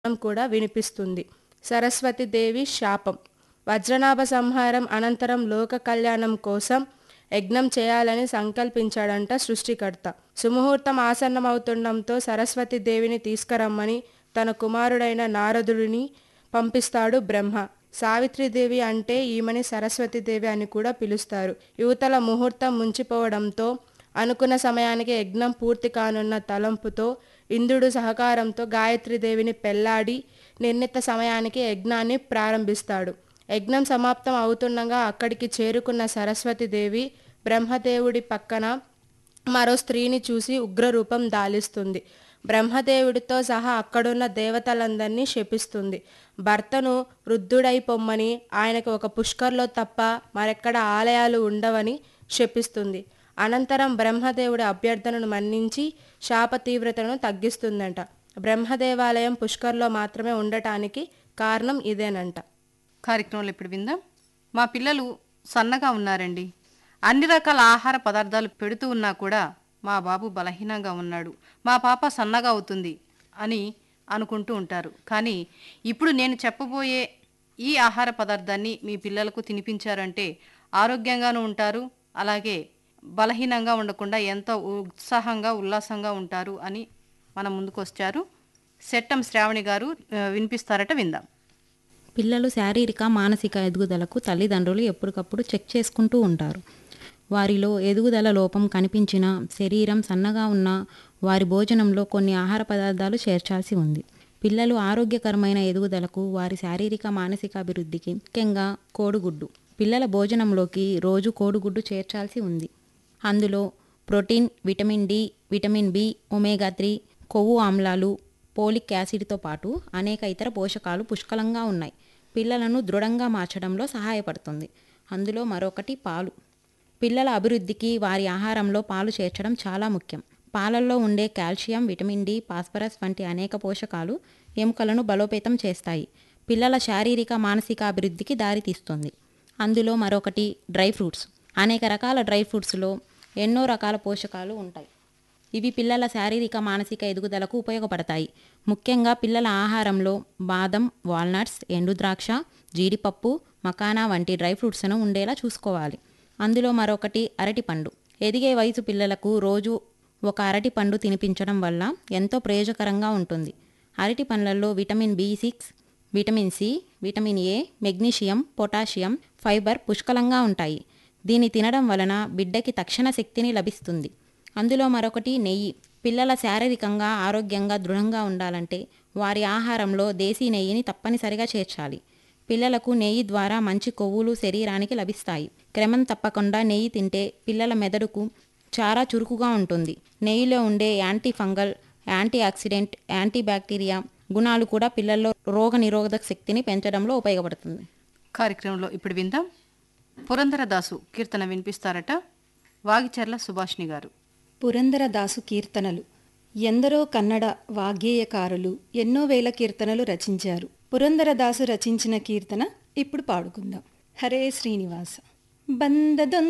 కూడా వినిపిస్తుంది సరస్వతీదేవి శాపం వజ్రనాభ సంహారం అనంతరం లోక కళ్యాణం కోసం యజ్ఞం చేయాలని సంకల్పించాడంట సృష్టికర్త సుముహూర్తం ఆసన్నమవుతుండటంతో సరస్వతీదేవిని తీసుకురమ్మని తన కుమారుడైన నారదుడిని పంపిస్తాడు బ్రహ్మ సావిత్రిదేవి అంటే ఈమెని సరస్వతీదేవి అని కూడా పిలుస్తారు యువతల ముహూర్తం ముంచిపోవడంతో అనుకున్న సమయానికి యజ్ఞం పూర్తి కానున్న తలంపుతో ఇంద్రుడు సహకారంతో గాయత్రీదేవిని పెళ్లాడి నిర్ణీత సమయానికి యజ్ఞాన్ని ప్రారంభిస్తాడు యజ్ఞం సమాప్తం అవుతుండగా అక్కడికి చేరుకున్న సరస్వతీదేవి బ్రహ్మదేవుడి పక్కన మరో స్త్రీని చూసి ఉగ్రరూపం దాలిస్తుంది బ్రహ్మదేవుడితో సహా అక్కడున్న దేవతలందరినీ శపిస్తుంది భర్తను వృద్ధుడై పొమ్మని ఆయనకు ఒక పుష్కర్లో తప్ప మరెక్కడ ఆలయాలు ఉండవని శపిస్తుంది అనంతరం బ్రహ్మదేవుడి అభ్యర్థనను మన్నించి శాప తీవ్రతను తగ్గిస్తుందంట బ్రహ్మదేవాలయం పుష్కర్లో మాత్రమే ఉండటానికి కారణం ఇదేనంట కార్యక్రమంలో ఇప్పుడు విందాం మా పిల్లలు సన్నగా ఉన్నారండి అన్ని రకాల ఆహార పదార్థాలు పెడుతూ ఉన్నా కూడా మా బాబు బలహీనంగా ఉన్నాడు మా పాప సన్నగా అవుతుంది అని అనుకుంటూ ఉంటారు కానీ ఇప్పుడు నేను చెప్పబోయే ఈ ఆహార పదార్థాన్ని మీ పిల్లలకు తినిపించారంటే ఆరోగ్యంగానూ ఉంటారు అలాగే బలహీనంగా ఉండకుండా ఎంతో ఉత్సాహంగా ఉల్లాసంగా ఉంటారు అని మన ముందుకు వచ్చారు సెట్టం శ్రావణి గారు ఆ, వినిపిస్తారట విందాం పిల్లలు శారీరక మానసిక ఎదుగుదలకు తల్లిదండ్రులు ఎప్పటికప్పుడు చెక్ చేసుకుంటూ ఉంటారు వారిలో ఎదుగుదల లోపం కనిపించిన శరీరం సన్నగా ఉన్న వారి భోజనంలో కొన్ని ఆహార పదార్థాలు చేర్చాల్సి ఉంది పిల్లలు ఆరోగ్యకరమైన ఎదుగుదలకు వారి శారీరక మానసిక అభివృద్ధికి ముఖ్యంగా కోడిగుడ్డు పిల్లల భోజనంలోకి రోజు కోడిగుడ్డు చేర్చాల్సి ఉంది అందులో protein vitamin D vitamin B omega three కొవ్వు ఆమ్లాలు పోలిక్ యాసిడ్తో పాటు అనేక ఇతర పోషకాలు పుష్కలంగా ఉన్నాయి పిల్లలను దృఢంగా మార్చడంలో సహాయపడుతుంది అందులో మరొకటి పాలు పిల్లల అభివృద్ధికి వారి ఆహారంలో పాలు చేర్చడం చాలా ముఖ్యం పాలల్లో ఉండే కాల్షియం విటమిన్ డి ఫాస్ఫరస్ వంటి అనేక పోషకాలు ఎముకలను బలోపేతం చేస్తాయి పిల్లల శారీరక మానసిక అభివృద్ధికి దారితీస్తుంది అందులో మరొకటి డ్రై ఫ్రూట్స్ అనేక రకాల డ్రై ఫ్రూట్స్లో ఎన్నో రకాల పోషకాలు ఉంటాయి ఇవి పిల్లల శారీరక మానసిక ఎదుగుదలకు ఉపయోగపడతాయి ముఖ్యంగా పిల్లల ఆహారంలో బాదం వాల్నట్స్ ఎండు ద్రాక్ష జీడిపప్పు మకానా వంటి డ్రై ఫ్రూట్స్ను ఉండేలా చూసుకోవాలి అందులో మరొకటి అరటిపండు ఎదిగే వయసు పిల్లలకు రోజు ఒక అరటి పండు తినిపించడం వల్ల ఎంతో ప్రయోజకరంగా ఉంటుంది అరటి పండ్లలో vitamin B six vitamin C vitamin A magnesium potassium fibre పుష్కలంగా ఉంటాయి దీన్ని తినడం వలన బిడ్డకి తక్షణ శక్తిని లభిస్తుంది అందులో మరొకటి నెయ్యి పిల్లల శారీరకంగా ఆరోగ్యంగా దృఢంగా ఉండాలంటే వారి ఆహారంలో దేశీ నెయ్యిని తప్పనిసరిగా చేర్చాలి పిల్లలకు నెయ్యి ద్వారా మంచి కొవ్వులు శరీరానికి లభిస్తాయి క్రమం తప్పకుండా నెయ్యి తింటే పిల్లల మెదడుకు చాలా చురుకుగా ఉంటుంది నెయ్యిలో ఉండే anti fungal anti oxidant anti bacteria గుణాలు కూడా పిల్లల్లో రోగ నిరోధక శక్తిని పెంచడంలో ఉపయోగపడుతుంది కార్యక్రమంలో ఇప్పుడు విందాం పురంధరదాసు కీర్తన వినిపిస్తారట వాగిచర్ల సుభాష్ని గారు పురందరదాసు కీర్తనలు ఎందరో కన్నడ వాగ్గేయకారులు ఎన్నో వేల కీర్తనలు రచించారు పురందరదాసు రచించిన కీర్తన ఇప్పుడు పాడుకుందాం హరే శ్రీనివాస బందదొంద